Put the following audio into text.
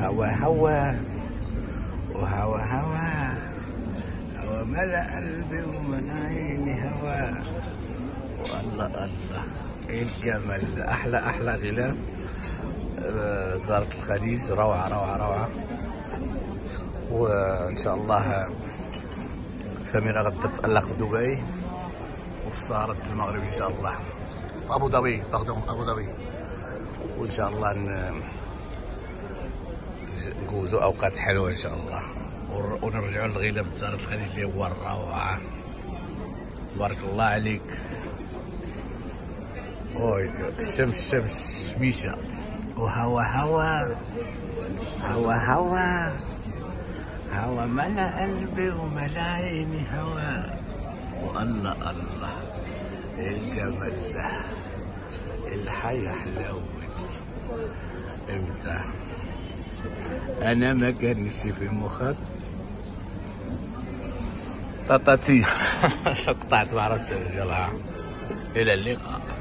هوا هوا وهوا هوا هوا ملأ قلبي وملأ عيني هوا والله الله ايه الجمال ده. احلى احلى غلاف آه، زارة الخليج روعة روعة روعة وان شاء الله سميرة غدا تتألق في دبي وصارت في المغرب ان شاء الله ابو ظبي باردون ابو ظبي وان شاء الله ن- نجوزوا اوقات حلوه ان شاء الله ور- ونرجعوا للغلاف زارة الخليج اللي هو الروعه تبارك الله عليك اوي الشمس الشمس شميشه وهوا هوا هوا هوا هوا ملا قلبي وملا عيني هوا والله الله إيه الجمال ده الحياة حلاوتي امتى انا ما كانش في مخك طاطاتي قطعت ما عرفتش الى اللقاء